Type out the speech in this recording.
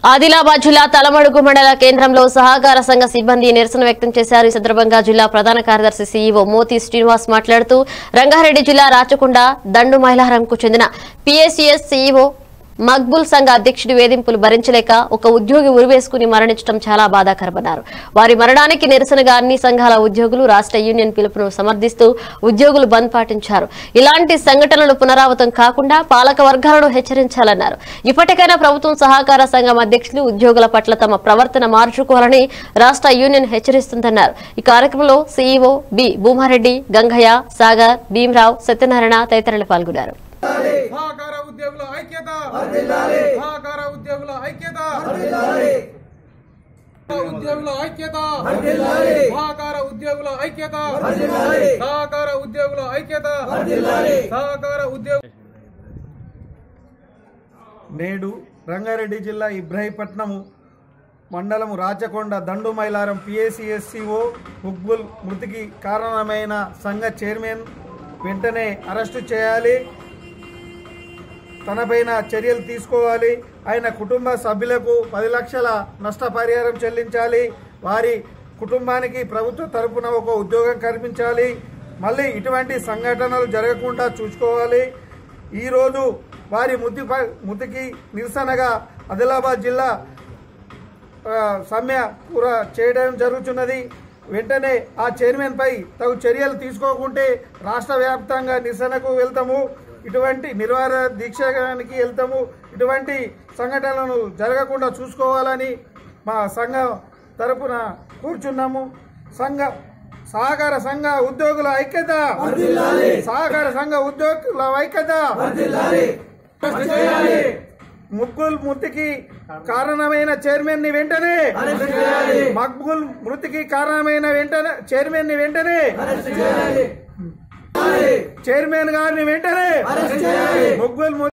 ఆదిలాబాద్ జిల్లా తలమడుగు మండల కేంద్రంలో సహకార సంఘ సిబ్బంది నిరసన వ్యక్తం చేశారు ఈ సందర్భంగా జిల్లా ప్రధాన కార్యదర్శి సీఈఓ మోతి శ్రీనివాస్ మాట్లాడుతూ రంగారెడ్డి జిల్లా రాచకొండ దండు మైలారంకు చెందిన పిఎస్సిఎస్ సీఈఓ మక్బుల్ సంఘ అధ్యక్షుడి వేధింపులు భరించలేక ఒక ఉద్యోగి ఉరివేసుకుని మరణించడం చాలా బాధాకరమన్నారు వారి మరణానికి నిరసనగా అన్ని సంఘాల ఉద్యోగులు రాష్ట్ర యూనియన్ పిలుపును సమర్థిస్తూ ఉద్యోగులు బంద్ పాటించారు ఇలాంటి సంఘటనలు పునరావృతం కాకుండా పాలక వర్గాలను హెచ్చరించాలన్నారు ఇప్పటికైనా ప్రభుత్వం సహకార సంఘం అధ్యక్షులు ఉద్యోగుల పట్ల తమ ప్రవర్తన మార్చుకోవాలని రాష్ట్ర యూనియన్ హెచ్చరిస్తుందన్నారు ఈ కార్యక్రమంలో సీఈఓ బి భూమారెడ్డి గంగయ్య సాగర్ భీమరావు సత్యనారాయణ తదితరులు పాల్గొన్నారు సహకార ఉద్యోగుల ఐక్యత సహకార ఉద్యోగుల ఐక్యత ఉద్యోగుల ఐక్యత సహకార ఉద్యోగుల ఐక్యత సహకార ఉద్యోగుల ఐక్యత సహకార ఉద్యోగ నేడు రంగారెడ్డి జిల్లా ఇబ్రహీపట్నము మండలము రాచకొండ దండు మైలారం పిఏసిఎస్సిఓ ముగ్బుల్ మృతికి కారణమైన సంఘ చైర్మన్ వెంటనే అరెస్టు చేయాలి తనపైన చర్యలు తీసుకోవాలి ఆయన కుటుంబ సభ్యులకు పది లక్షల నష్టపరిహారం చెల్లించాలి వారి కుటుంబానికి ప్రభుత్వ తరపున ఒక ఉద్యోగం కల్పించాలి మళ్ళీ ఇటువంటి సంఘటనలు జరగకుండా చూసుకోవాలి ఈరోజు వారి ముద్ది ముద్దుకి నిరసనగా ఆదిలాబాద్ జిల్లా ఆ, సమ్మె కూర చేయడం జరుగుతున్నది వెంటనే ఆ చైర్మన్ పై తగు చర్యలు తీసుకోకుంటే రాష్ట్ర వ్యాప్తంగా నిరసనకు వెళ్తాము ఇటువంటి నిర్వహణ దీక్షానికి వెళ్తాము ఇటువంటి సంఘటనలను జరగకుండా చూసుకోవాలని మా సంఘం తరపున కూర్చున్నాము సంఘ సహకార సంఘ ఉద్యోగుల ఐక్యత సహకార సంఘ ఉద్యోగుల ఐక్యత ముగ్గుల్ మృతికి కారణమైన చైర్మన్ ని వెంటనే మక్బుల్ మృతికి కారణమైన వెంటనే చైర్మన్ ని వెంటనే చైర్మన్ గారిని వెంటనే ముగ్గుల్